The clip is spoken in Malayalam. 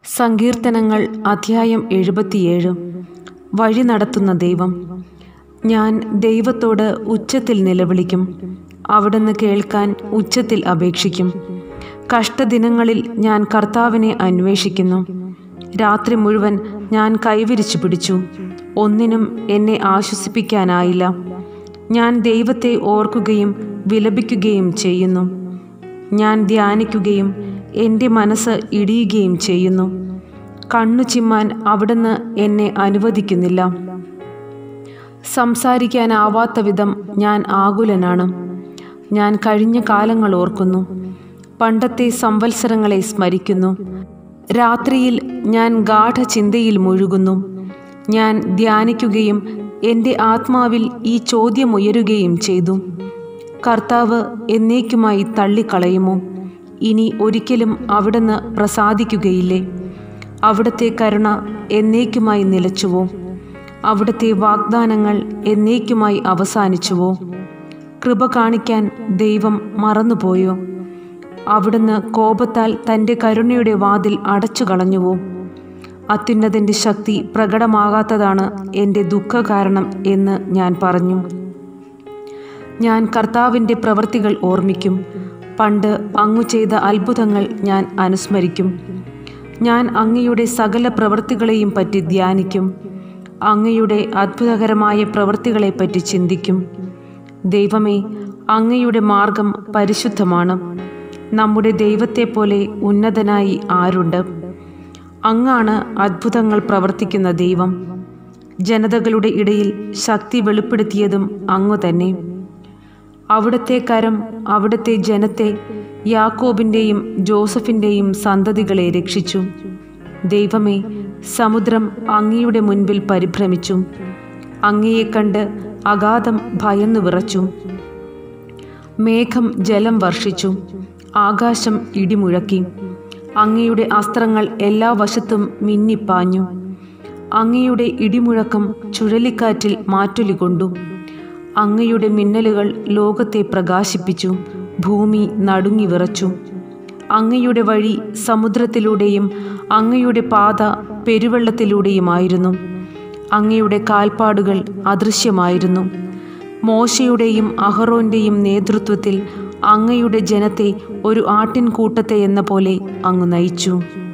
സങ്കീർത്തനങ്ങൾ അധ്യായം എഴുപത്തിയേഴ് വഴി നടത്തുന്ന ദൈവം ഞാൻ ദൈവത്തോട് ഉച്ചത്തിൽ നിലവിളിക്കും അവിടുന്ന് കേൾക്കാൻ ഉച്ചത്തിൽ അപേക്ഷിക്കും കഷ്ടദിനങ്ങളിൽ ഞാൻ കർത്താവിനെ അന്വേഷിക്കുന്നു രാത്രി മുഴുവൻ ഞാൻ കൈവിരിച്ചു പിടിച്ചു ഒന്നിനും എന്നെ ആശ്വസിപ്പിക്കാനായില്ല ഞാൻ ദൈവത്തെ ഓർക്കുകയും വിലപിക്കുകയും ചെയ്യുന്നു ഞാൻ ധ്യാനിക്കുകയും എൻ്റെ മനസ്സ് ഇടിയുകയും ചെയ്യുന്നു കണ്ണു ചിമ്മാൻ അവിടുന്ന് എന്നെ അനുവദിക്കുന്നില്ല സംസാരിക്കാനാവാത്ത വിധം ഞാൻ ആകുലനാണ് ഞാൻ കഴിഞ്ഞ കാലങ്ങൾ ഓർക്കുന്നു പണ്ടത്തെ സംവത്സരങ്ങളെ സ്മരിക്കുന്നു രാത്രിയിൽ ഞാൻ ഗാഠചിന്തയിൽ മുഴുകുന്നു ഞാൻ ധ്യാനിക്കുകയും എൻ്റെ ആത്മാവിൽ ഈ ചോദ്യമുയരുകയും ചെയ്തു കർത്താവ് എന്നേക്കുമായി തള്ളിക്കളയുമോ ഇനി ഒരിക്കലും അവിടുന്ന് പ്രസാദിക്കുകയില്ലേ അവിടുത്തെ കരുണ എന്നേക്കുമായി നിലച്ചുവോ അവിടുത്തെ വാഗ്ദാനങ്ങൾ എന്നേക്കുമായി അവസാനിച്ചുവോ കൃപ കാണിക്കാൻ ദൈവം മറന്നുപോയോ അവിടുന്ന് കോപത്താൽ തൻ്റെ കരുണയുടെ വാതിൽ അടച്ചു കളഞ്ഞുവോ അത്യുന്നതിൻ്റെ ശക്തി പ്രകടമാകാത്തതാണ് എൻ്റെ ദുഃഖകാരണം എന്ന് ഞാൻ പറഞ്ഞു ഞാൻ കർത്താവിൻ്റെ പ്രവൃത്തികൾ ഓർമ്മിക്കും പണ്ട് അങ്ങു ചെയ്ത അത്ഭുതങ്ങൾ ഞാൻ അനുസ്മരിക്കും ഞാൻ അങ്ങയുടെ സകല പ്രവൃത്തികളെയും പറ്റി ധ്യാനിക്കും അങ്ങയുടെ അത്ഭുതകരമായ പ്രവൃത്തികളെപ്പറ്റി ചിന്തിക്കും ദൈവമേ അങ്ങയുടെ മാർഗം പരിശുദ്ധമാണ് നമ്മുടെ ദൈവത്തെ പോലെ ഉന്നതനായി ആരുണ്ട് അങ്ങാണ് അത്ഭുതങ്ങൾ പ്രവർത്തിക്കുന്ന ദൈവം ജനതകളുടെ ഇടയിൽ ശക്തി വെളിപ്പെടുത്തിയതും അങ്ങു തന്നെ അവിടുത്തെ കരം അവിടുത്തെ ജനത്തെ യാക്കോബിൻ്റെയും ജോസഫിൻ്റെയും സന്തതികളെ രക്ഷിച്ചു ദൈവമേ സമുദ്രം അങ്ങയുടെ മുൻപിൽ പരിഭ്രമിച്ചു അങ്ങയെ കണ്ട് അഗാധം ഭയന്നു വിറച്ചു മേഘം ജലം വർഷിച്ചു ആകാശം ഇടിമുഴക്കി അങ്ങയുടെ അസ്ത്രങ്ങൾ എല്ലാ വശത്തും മിന്നിപ്പാഞ്ഞു അങ്ങയുടെ ഇടിമുഴക്കം ചുഴലിക്കാറ്റിൽ മാറ്റൊലി കൊണ്ടു അങ്ങയുടെ മിന്നലുകൾ ലോകത്തെ പ്രകാശിപ്പിച്ചു ഭൂമി നടുങ്ങി വിറച്ചു അങ്ങയുടെ വഴി സമുദ്രത്തിലൂടെയും അങ്ങയുടെ പാത പെരുവെള്ളത്തിലൂടെയുമായിരുന്നു അങ്ങയുടെ കാൽപ്പാടുകൾ അദൃശ്യമായിരുന്നു മോശയുടെയും അഹറോന്റെയും നേതൃത്വത്തിൽ അങ്ങയുടെ ജനത്തെ ഒരു ആട്ടിൻകൂട്ടത്തെ എന്ന പോലെ അങ്ങ് നയിച്ചു